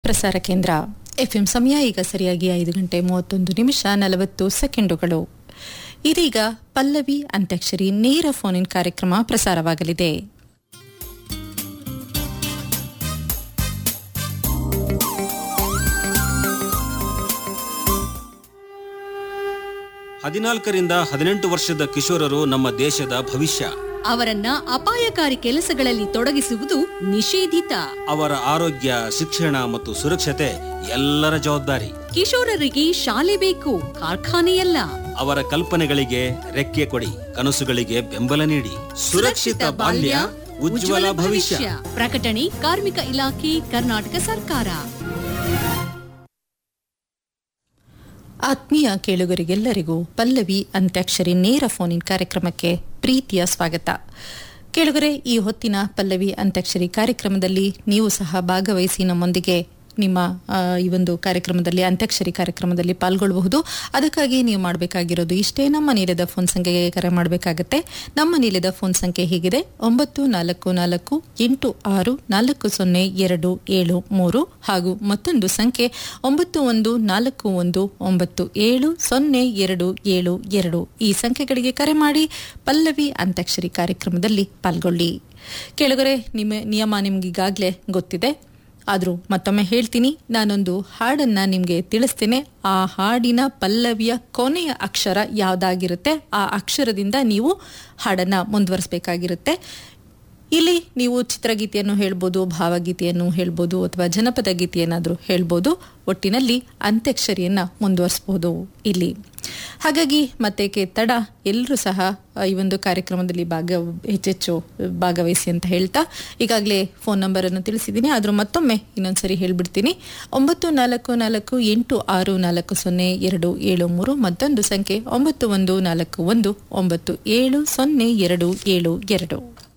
ಪ್ರಸಾರ ಕೇಂದ್ರ ಎಫ್ಎಂ ಸಮಯ ಈಗ ಸರಿಯಾಗಿ ಐದು ಗಂಟೆ ಮೂವತ್ತೊಂದು ನಿಮಿಷ ನಲವತ್ತು ಸೆಕೆಂಡುಗಳು ಇದೀಗ ಪಲ್ಲವಿ ಅಂತ್ಯಾಕ್ಷರಿ ನೇರ ಫೋನ್ ಇನ್ ಕಾರ್ಯಕ್ರಮ ಪ್ರಸಾರವಾಗಲಿದೆ ಹದಿನಾಲ್ಕರಿಂದ ಹದಿನೆಂಟು ವರ್ಷದ ಕಿಶೋರರು ನಮ್ಮ ದೇಶದ ಭವಿಷ್ಯ ಅವರನ್ನ ಅಪಾಯಕಾರಿ ಕೆಲಸಗಳಲ್ಲಿ ತೊಡಗಿಸುವುದು ನಿಷೇಧಿತ ಅವರ ಆರೋಗ್ಯ ಶಿಕ್ಷಣ ಮತ್ತು ಸುರಕ್ಷತೆ ಎಲ್ಲರ ಜವಾಬ್ದಾರಿ ಕಿಶೋರರಿಗೆ ಶಾಲೆ ಬೇಕು ಕಾರ್ಖಾನೆಯಲ್ಲ ಅವರ ಕಲ್ಪನೆಗಳಿಗೆ ರೆಕ್ಕೆ ಕೊಡಿ ಕನಸುಗಳಿಗೆ ಬೆಂಬಲ ನೀಡಿ ಸುರಕ್ಷಿತ ಬಾಲ್ಯ ಉಜ್ವಲ ಭವಿಷ್ಯ ಪ್ರಕಟಣೆ ಕಾರ್ಮಿಕ ಇಲಾಖೆ ಕರ್ನಾಟಕ ಸರ್ಕಾರ ಆತ್ಮೀಯ ಕೇಳುಗರಿಗೆಲ್ಲರಿಗೂ ಪಲ್ಲವಿ ಅಂತ್ಯಾಕ್ಷರಿ ನೇರ ಫೋನ್ ಇನ್ ಕಾರ್ಯಕ್ರಮಕ್ಕೆ ಪ್ರೀತಿಯ ಸ್ವಾಗತ ಕೇಳುಗರೆ ಈ ಹೊತ್ತಿನ ಪಲ್ಲವಿ ಅಂತ್ಯಾಕ್ಷರಿ ಕಾರ್ಯಕ್ರಮದಲ್ಲಿ ನೀವು ಸಹ ಭಾಗವಹಿಸಿ ನಮ್ಮೊಂದಿಗೆ ನಿಮ್ಮ ಆ, ಈ ಒಂದು ಕಾರ್ಯಕ್ರಮದಲ್ಲಿ ಅಂತ್ಯಾಕ್ಷರಿ ಕಾರ್ಯಕ್ರಮದಲ್ಲಿ ಪಾಲ್ಗೊಳ್ಳಬಹುದು ಅದಕ್ಕಾಗಿ ನೀವು ಮಾಡಬೇಕಾಗಿರೋದು ಇಷ್ಟೇ ನಮ್ಮ ನೀಲದ ಫೋನ್ ಸಂಖ್ಯೆಗೆ ಕರೆ ಮಾಡಬೇಕಾಗತ್ತೆ ನಮ್ಮ ನೀಲದ ಫೋನ್ ಸಂಖ್ಯೆ ಹೀಗಿದೆ ಒಂಬತ್ತು ನಾಲ್ಕು ನಾಲ್ಕು ಎಂಟು ಆರು ನಾಲ್ಕು ಸೊನ್ನೆ ಎರಡು ಏಳು ಮೂರು ಹಾಗೂ ಮತ್ತೊಂದು ಸಂಖ್ಯೆ ಒಂಬತ್ತು ಒಂದು ನಾಲ್ಕು ಒಂದು ಒಂಬತ್ತು ಏಳು ಸೊನ್ನೆ ಎರಡು ಏಳು ಎರಡು ಈ ಸಂಖ್ಯೆಗಳಿಗೆ ಕರೆ ಮಾಡಿ ಪಲ್ಲವಿ ಅಂತ್ಯಾಕ್ಷರಿ ಕಾರ್ಯಕ್ರಮದಲ್ಲಿ ಪಾಲ್ಗೊಳ್ಳಿ ಕೆಳಗರೆ ನಿಮ್ಮ ನಿಯಮ ನಿಮ್ಗೀಗಾಗಲೇ ಗೊತ್ತಿದೆ ಆದರೂ ಮತ್ತೊಮ್ಮೆ ಹೇಳ್ತೀನಿ ನಾನೊಂದು ಹಾಡನ್ನ ನಿಮಗೆ ತಿಳಿಸ್ತೇನೆ ಆ ಹಾಡಿನ ಪಲ್ಲವಿಯ ಕೊನೆಯ ಅಕ್ಷರ ಯಾವುದಾಗಿರುತ್ತೆ ಆ ಅಕ್ಷರದಿಂದ ನೀವು ಹಾಡನ್ನ ಮುಂದುವರಿಸಬೇಕಾಗಿರುತ್ತೆ ಇಲ್ಲಿ ನೀವು ಚಿತ್ರಗೀತೆಯನ್ನು ಹೇಳ್ಬೋದು ಭಾವಗೀತೆಯನ್ನು ಹೇಳ್ಬೋದು ಅಥವಾ ಜನಪದ ಗೀತೆಯನ್ನಾದರೂ ಹೇಳ್ಬೋದು ಒಟ್ಟಿನಲ್ಲಿ ಅಂತ್ಯಕ್ಷರಿಯನ್ನ ಮುಂದುವರಿಸಬಹುದು ಇಲ್ಲಿ ಹಾಗಾಗಿ ಮತ್ತೇಕೆ ತಡ ಎಲ್ಲರೂ ಸಹ ಆ, ಈ ಒಂದು ಕಾರ್ಯಕ್ರಮದಲ್ಲಿ ಭಾಗ ಹೆಚ್ಚೆಚ್ಚು ಭಾಗವಹಿಸಿ ಅಂತ ಹೇಳ್ತಾ ಈಗಾಗಲೇ ಫೋನ್ ನಂಬರನ್ನು ತಿಳಿಸಿದ್ದೀನಿ ಆದರೂ ಮತ್ತೊಮ್ಮೆ ಇನ್ನೊಂದ್ಸರಿ ಹೇಳ್ಬಿಡ್ತೀನಿ ಒಂಬತ್ತು ನಾಲ್ಕು ನಾಲ್ಕು ಎಂಟು ಆರು ನಾಲ್ಕು ಸೊನ್ನೆ ಎರಡು ಏಳು ಮೂರು ಮತ್ತೊಂದು ಸಂಖ್ಯೆ ಒಂಬತ್ತು ಒಂದು ನಾಲ್ಕು ಒಂದು ಒಂಬತ್ತು ಏಳು ಸೊನ್ನೆ ಎರಡು ಏಳು ಎರಡು